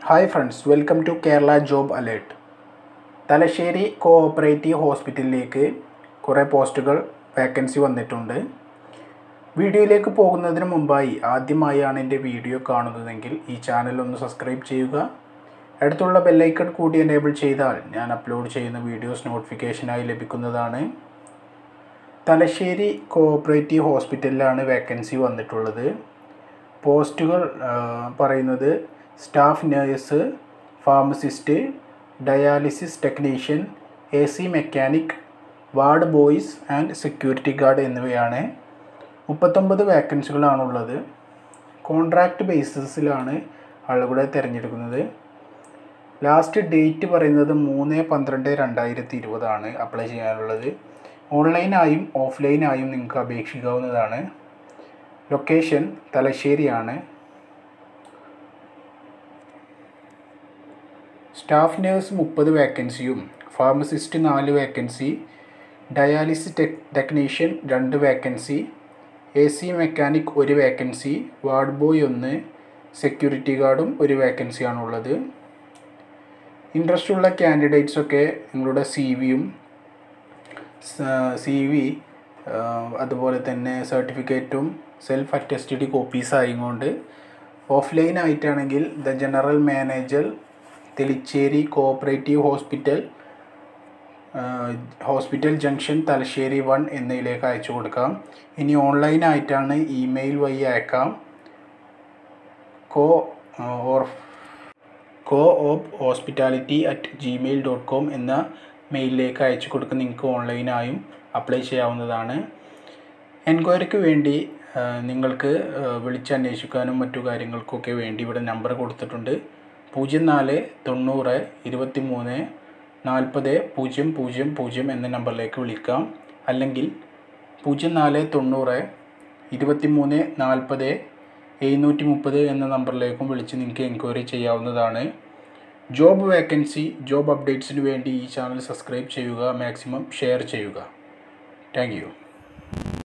hi friends welcome to Kerala job alert Thalassery cooperative ഹോസ്പിറ്റലിലേക്ക് കുറേ പോസ്റ്റുകൾ വേക്കൻസി വന്നിട്ടുണ്ട് വീഡിയോയിലേക്ക് പോകുന്നതിന് മുമ്പായി ആദ്യമായാണ് എൻ്റെ വീഡിയോ കാണുന്നതെങ്കിൽ ഈ ചാനൽ ഒന്ന് സബ്സ്ക്രൈബ് ചെയ്യുക അടുത്തുള്ള ബെല്ലൈക്കൺ കൂടി എനേബിൾ ചെയ്താൽ ഞാൻ അപ്ലോഡ് ചെയ്യുന്ന വീഡിയോസ് നോട്ടിഫിക്കേഷനായി ലഭിക്കുന്നതാണ് തലശ്ശേരി കോഓപ്പറേറ്റീവ് ഹോസ്പിറ്റലിലാണ് വേക്കൻസി വന്നിട്ടുള്ളത് പോസ്റ്റുകൾ ആ, പറയുന്നത് staff nurse pharmacist dialysis technician A C mechanic ward boys and security guard എന്നിവയാണ് മുപ്പത്തൊമ്പത് വേക്കൻസികളാണുള്ളത് കോൺട്രാക്റ്റ് ബേസിസിലാണ് ആളുകളെ തിരഞ്ഞെടുക്കുന്നത് ലാസ്റ്റ് ഡേറ്റ് പറയുന്നത് മൂന്ന് പന്ത്രണ്ട് രണ്ടായിരത്തി ഇരുപതാണ് അപ്ലൈ ചെയ്യാനുള്ളത് ഓൺലൈനായും ഓഫ്ലൈനായും നിങ്ങൾക്ക് അപേക്ഷിക്കാവുന്നതാണ് ലൊക്കേഷൻ തലശ്ശേരിയാണ് സ്റ്റാഫ് നേഴ്സ് മുപ്പത് വേക്കൻസിയും ഫാർമസിസ്റ്റ് നാല് വേക്കൻസി ഡയാലിസിസ് ടെക് ടെക്നീഷ്യൻ രണ്ട് വേക്കൻസി എ സി മെക്കാനിക് ഒരു വേക്കൻസി വാർഡ് ബോയ് ഒന്ന് സെക്യൂരിറ്റി ഗാർഡും ഒരു വേക്കൻസിയാണുള്ളത് ഇൻട്രസ്റ്റ് ഉള്ള കാൻഡിഡേറ്റ്സൊക്കെ നിങ്ങളുടെ സി വിയും സി വി അതുപോലെ തന്നെ സർട്ടിഫിക്കറ്റും സെൽഫ് അറ്റസ്റ്റഡ് കോപ്പീസ് ആയിക്കൊണ്ട് ഓഫ്ലൈൻ ആയിട്ടാണെങ്കിൽ the general manager Tellicherry cooperative hospital hospital junction Thalassery one എന്നതിലേക്ക് അയച്ചു കൊടുക്കാം ഇനി ഓൺലൈൻ ആയിട്ടാണ് ഇമെയിൽ വഴി അയക്കാം co or co op hospitality at Gmail dot com എന്ന മെയിലിലേക്ക് അയച്ചു കൊടുക്കുന്ന നിങ്ങൾക്ക് ഓൺലൈനായും അപ്ലൈ ചെയ്യാവുന്നതാണ് എൻക്വയറിക്ക് വേണ്ടി ആ, നിങ്ങൾക്ക് ആ, വിളിച്ചന്വേഷിക്കാനും മറ്റു കാര്യങ്ങൾക്കൊക്കെ വേണ്ടി ഇവിടെ നമ്പർ കൊടുത്തിട്ടുണ്ട് പൂജ്യം നാല് തൊണ്ണൂറ് ഇരുപത്തി മൂന്ന് നാൽപ്പത് പൂജ്യം പൂജ്യം പൂജ്യം എന്ന നമ്പറിലേക്ക് വിളിക്കാം അല്ലെങ്കിൽ പൂജ്യം നാല് തൊണ്ണൂറ് ഇരുപത്തി മൂന്ന് നാൽപ്പത് എഴുന്നൂറ്റി മുപ്പത് എന്ന നമ്പറിലേക്കും വിളിച്ച് നിങ്ങൾക്ക് എൻക്വയറി ചെയ്യാവുന്നതാണ് ജോബ് വേക്കൻസി ജോബ് അപ്ഡേറ്റ്സിന് വേണ്ടി ഈ ചാനൽ സബ്സ്ക്രൈബ് ചെയ്യുക മാക്സിമം ഷെയർ ചെയ്യുക താങ്ക് യു